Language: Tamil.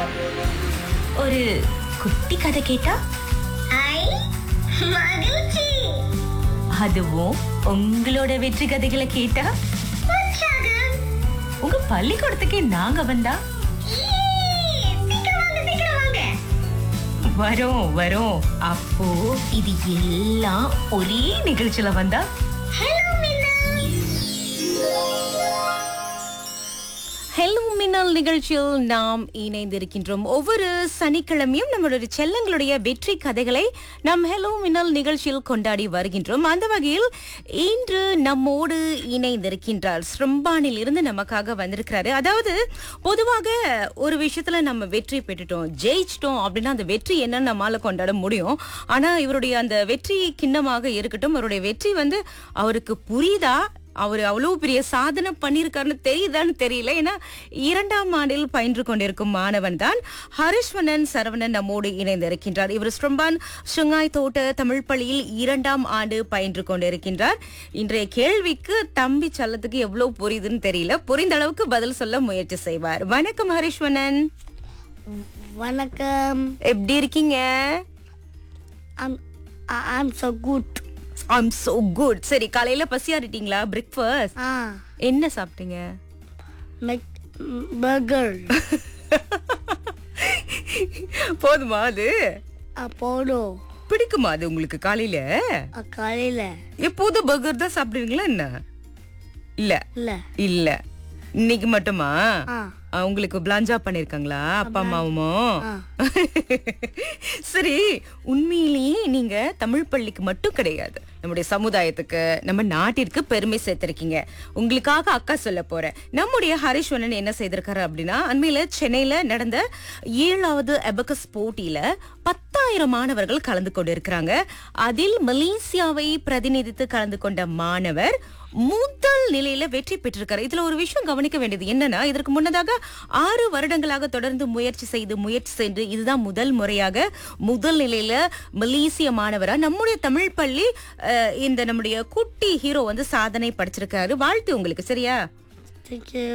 ஒரு குட்டி கதை கேட்டா ஐ மகிழ்ச்சி அதுவும் உங்களோட வெற்றி கதைகளை கேட்டா உற்சாகம் உங்க பள்ளிக்கூடத்துக்கே நாங்க வந்தா ஈ, சீக்கிரம் வாங்க சீக்கிரம் வாங்க வரோம் வரோம் அப்போ இது எல்லாம் ஒரே நிகழ்ச்சியில வந்தா ஹலோ மின்னா ஹலோ மின்னல் நிகழ்ச்சியில் நாம் இணைந்திருக்கின்றோம் ஒவ்வொரு சனிக்கிழமையும் நம்மளுடைய செல்லங்களுடைய வெற்றி கதைகளை நாம் ஹலோ மின்னல் நிகழ்ச்சியில் கொண்டாடி வருகின்றோம் அந்த வகையில் இன்று நம்மோடு இணைந்திருக்கின்றார் ஸ்ரம்பானில் இருந்து நமக்காக வந்திருக்கிறாரு அதாவது பொதுவாக ஒரு விஷயத்துல நம்ம வெற்றி பெற்றுட்டோம் ஜெயிச்சிட்டோம் அப்படின்னா அந்த வெற்றி என்னன்னு நம்மால கொண்டாட முடியும் ஆனா இவருடைய அந்த வெற்றி கிண்ணமாக இருக்கட்டும் அவருடைய வெற்றி வந்து அவருக்கு புரியுதா அவர் அவ்வளவு பெரிய சாதனை பண்ணியிருக்காருன்னு தெரியுதான்னு தெரியல ஏன்னா இரண்டாம் ஆண்டில் பயின்று கொண்டிருக்கும் மாணவன் தான் ஹரிஷ்வனன் சரவணன் நம்மோடு இணைந்திருக்கின்றார் இவர் ஸ்ரம்பான் ஷுங்காய் தோட்ட தமிழ் பள்ளியில் இரண்டாம் ஆண்டு பயின்று கொண்டிருக்கின்றார் இன்றைய கேள்விக்கு தம்பி செல்லத்துக்கு எவ்வளவு புரியுதுன்னு தெரியல புரிந்த அளவுக்கு பதில் சொல்ல முயற்சி செய்வார் வணக்கம் ஹரிஷ்வனன் வணக்கம் எப்படி இருக்கீங்க I'm I- I'm so good. I'm so good சரி காலையில பசியாரிட்டீங்களா பிரேக்ஃபாஸ்ட் ஆ என்ன சாப்பிட்டீங்க மெக் பர்கர் போதுமா அது போடும் பிடிக்குமா அது உங்களுக்கு காலையில காலையில எப்போதும் பர்கர் தான் சாப்பிடுவீங்களா என்ன இல்ல இல்ல இல்ல இன்னைக்கு மட்டுமா ஆ ஆ, உங்களுக்கு பிளாஞ்சா பண்ணிருக்காங்களா அப்பா அம்மாவும் ஆ. சரி உண்மையிலேயே நீங்க தமிழ் பள்ளிக்கு மட்டும் கிடையாது நம்முடைய சமுதாயத்துக்கு நம்ம நாட்டிற்கு பெருமை சேர்த்திருக்கீங்க உங்களுக்காக அக்கா சொல்ல போறேன் நம்முடைய ஹரிஷ்வரன் என்ன செய்திருக்காரு அப்படின்னா அண்மையில சென்னையில நடந்த ஏழாவது எபகஸ் போட்டியில பத்தாயிரம் மாணவர்கள் கலந்து கொண்டிருக்கிறாங்க அதில் மலேசியாவை பிரதிநிதித்து கலந்து கொண்ட மாணவர் முதல் நிலையில வெற்றி பெற்றிருக்காரு இதுல ஒரு விஷயம் கவனிக்க வேண்டியது என்னன்னா இதற்கு முன்னதாக ஆறு வருடங்களாக தொடர்ந்து முயற்சி செய்து முயற்சி செய்து இதுதான் முதல் முறையாக முதல் நிலையில மலேசிய மாணவரா நம்முடைய தமிழ் பள்ளி அஹ், இந்த நம்முடைய குட்டி ஹீரோ வந்து சாதனை படிச்சிருக்காரு வாழ்த்து உங்களுக்கு சரியா தேங்க்யூ